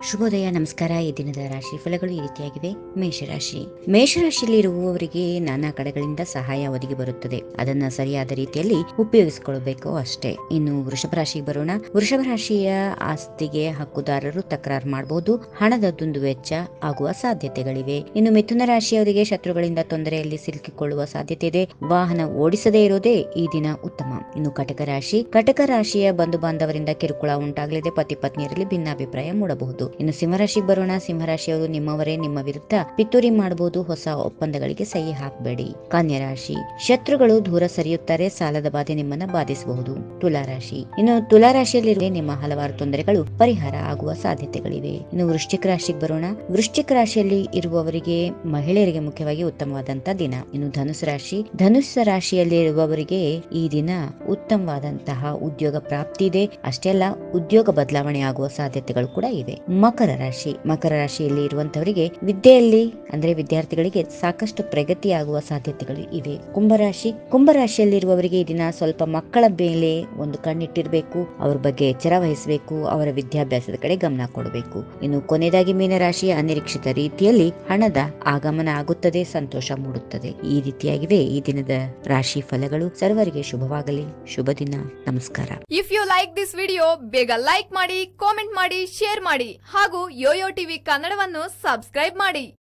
ಶುಭೋದಯ ನಮಸ್ಕಾರ ಈ ದಿನದ ರಾಶಿ ಫಲಗಳು ಈ ರೀತಿಯಾಗಿವೆ ಮೇಷರಾಶಿ ಮೇಷರಾಶಿಯಲ್ಲಿ ಇರುವವರಿಗೆ ನಾನಾ ಕಡೆಗಳಿಂದ ಸಹಾಯ ಒದಗಿ ಬರುತ್ತದೆ ಅದನ್ನ ಸರಿಯಾದ ರೀತಿಯಲ್ಲಿ ಉಪಯೋಗಿಸಿಕೊಳ್ಳಬೇಕು ಅಷ್ಟೇ ಇನ್ನು ವೃಷಭ ರಾಶಿಗೆ ಬರೋಣ ವೃಷಭ ರಾಶಿಯ ಆಸ್ತಿಗೆ ಹಕ್ಕುದಾರರು ತಕರಾರು ಮಾಡಬಹುದು ಹಣದ ದುಂದು ವೆಚ್ಚ ಆಗುವ ಸಾಧ್ಯತೆಗಳಿವೆ ಇನ್ನು ಮಿಥುನ ರಾಶಿಯವರಿಗೆ ಶತ್ರುಗಳಿಂದ ತೊಂದರೆಯಲ್ಲಿ ಸಿಲುಕಿಕೊಳ್ಳುವ ಸಾಧ್ಯತೆ ಇದೆ ವಾಹನ ಓಡಿಸದೇ ಇರೋದೇ ಈ ದಿನ ಉತ್ತಮ ಇನ್ನು ಕಟಕ ರಾಶಿ ಕಟಕ ರಾಶಿಯ ಬಂಧು ಬಾಂಧವರಿಂದ ಕಿರುಕುಳ ಉಂಟಾಗಲಿದೆ ಪತಿ ಪತ್ನಿಯರಲ್ಲಿ ಭಿನ್ನಾಭಿಪ್ರಾಯ ಮೂಡಬಹುದು ಇನ್ನು ಸಿಂಹರಾಶಿಗೆ ಬರೋಣ ಸಿಂಹರಾಶಿಯವರು ನಿಮ್ಮವರೇ ನಿಮ್ಮ ವಿರುದ್ಧ ಪಿತೂರಿ ಮಾಡಬಹುದು ಹೊಸ ಒಪ್ಪಂದಗಳಿಗೆ ಸಹಿ ಹಾಕಬೇಡಿ ಕನ್ಯಾ ರಾಶಿ ಶತ್ರುಗಳು ದೂರ ಸರಿಯುತ್ತಾರೆ ಸಾಲದ ಬಾಧೆ ನಿಮ್ಮನ್ನ ಬಾಧಿಸಬಹುದು ತುಲಾ ರಾಶಿ ಇನ್ನು ತುಲಾ ರಾಶಿಯಲ್ಲಿರುವ ನಿಮ್ಮ ಹಲವಾರು ತೊಂದರೆಗಳು ಪರಿಹಾರ ಆಗುವ ಸಾಧ್ಯತೆಗಳಿವೆ ಇನ್ನು ವೃಶ್ಚಿಕ ರಾಶಿಗೆ ಬರೋಣ ವೃಶ್ಚಿಕ ರಾಶಿಯಲ್ಲಿ ಇರುವವರಿಗೆ ಮಹಿಳೆಯರಿಗೆ ಮುಖ್ಯವಾಗಿ ಉತ್ತಮವಾದಂತ ದಿನ ಇನ್ನು ಧನುಸು ರಾಶಿ ಧನುಸ್ಸು ರಾಶಿಯಲ್ಲಿ ಇರುವವರಿಗೆ ಈ ದಿನ ಉತ್ತಮವಾದಂತಹ ಉದ್ಯೋಗ ಪ್ರಾಪ್ತಿ ಇದೆ ಅಷ್ಟೇ ಅಲ್ಲ ಉದ್ಯೋಗ ಬದಲಾವಣೆ ಆಗುವ ಸಾಧ್ಯತೆಗಳು ಕೂಡ ಇವೆ ಮಕರ ರಾಶಿ ಮಕರ ರಾಶಿಯಲ್ಲಿ ಇರುವಂತವರಿಗೆ ವಿದ್ಯೆಯಲ್ಲಿ ಅಂದ್ರೆ ವಿದ್ಯಾರ್ಥಿಗಳಿಗೆ ಸಾಕಷ್ಟು ಪ್ರಗತಿ ಆಗುವ ಸಾಧ್ಯತೆಗಳು ಇವೆ ಕುಂಭರಾಶಿ ಕುಂಭರಾಶಿಯಲ್ಲಿರುವವರಿಗೆ ಈ ದಿನ ಸ್ವಲ್ಪ ಮಕ್ಕಳ ಮೇಲೆ ಒಂದು ಕಣ್ಣಿಟ್ಟಿರಬೇಕು ಅವ್ರ ಬಗ್ಗೆ ಎಚ್ಚರ ವಹಿಸಬೇಕು ಅವರ ವಿದ್ಯಾಭ್ಯಾಸದ ಕಡೆ ಗಮನ ಕೊಡಬೇಕು ಇನ್ನು ಕೊನೆಯದಾಗಿ ಮೀನರಾಶಿ ಅನಿರೀಕ್ಷಿತ ರೀತಿಯಲ್ಲಿ ಹಣದ ಆಗಮನ ಆಗುತ್ತದೆ ಸಂತೋಷ ಮೂಡುತ್ತದೆ ಈ ರೀತಿಯಾಗಿವೆ ಈ ದಿನದ ರಾಶಿ ಫಲಗಳು ಸರ್ವರಿಗೆ ಶುಭವಾಗಲಿ ಶುಭ ದಿನ ನಮಸ್ಕಾರ if you like this video ಬೇಗ ಲೈಕ್ ಮಾಡಿ ಕಾಮೆಂಟ್ ಮಾಡಿ ಶೇರ್ ಮಾಡಿ ಹಾಗೂ ಯೋಯೋ ಟಿವಿ ಕನ್ನಡವನ್ನು ಸಬ್ಸ್ಕ್ರೈಬ್ ಮಾಡಿ